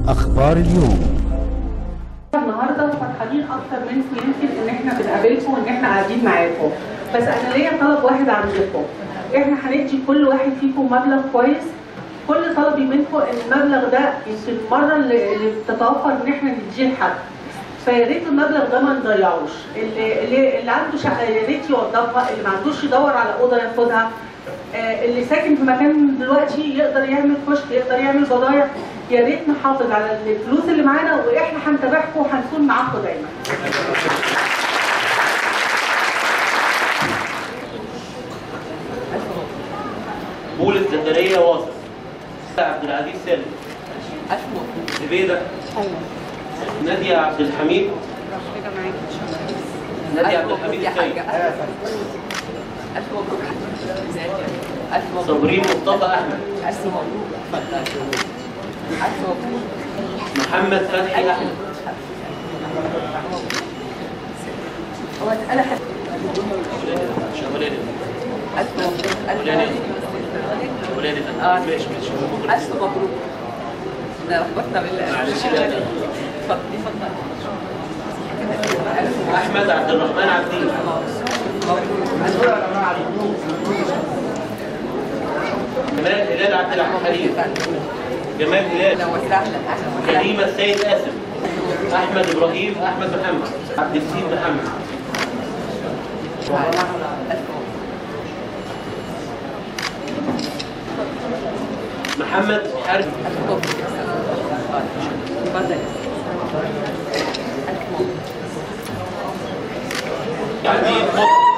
أخبار اليوم النهارده فرحانين اكتر منكم يمكن ان احنا بنقابلكم وان احنا قاعدين معاكم بس انا ليا طلب واحد عندكم احنا هندي كل واحد فيكم مبلغ كويس كل طلبي منكم ان المبلغ ده يمكن المره اللي اللي بتتوفر ان احنا نديه لحد فيا ريت المبلغ ده ما نضيعوش اللي اللي, اللي عنده شقه يا ريت يوضبها اللي ما عندوش يدور على اوضه ياخدها آه، اللي ساكن في مكان دلوقتي يقدر يعمل كشك يقدر يعمل بضايع يا ريت نحافظ على الفلوس اللي معانا واحنا هنتابعكم وهنكون معاكم دايما بولس زكريا واصف عبد العزيز سالم زبيدة نادية عبد الحميد نادية عبد الحميد السيد ألف مبروك ألف مبروك صابرين مصطفى أحمد ألف مبروك ألف مبروك محمد فتحي أحمد هو أنا حد شغلاني ألف مبروك ألف ولاني مبروك ولاني آه. ماشي ماشي ألف مبروك ده رحمتنا بالله معلش لا لا. اتفضل اتفضل ألف أحمد عبد الرحمن عبدين جمال هلال عبد الحليم جمال هلال أهلا وسهلا أهلا وسهلا كريمة السيد قاسم أحمد إبراهيم أحمد محمد عبد السيد محمد ألف مبروك محمد حارث ألف مبروك يا أستاذ تفضل ألف مبروك عبد مطر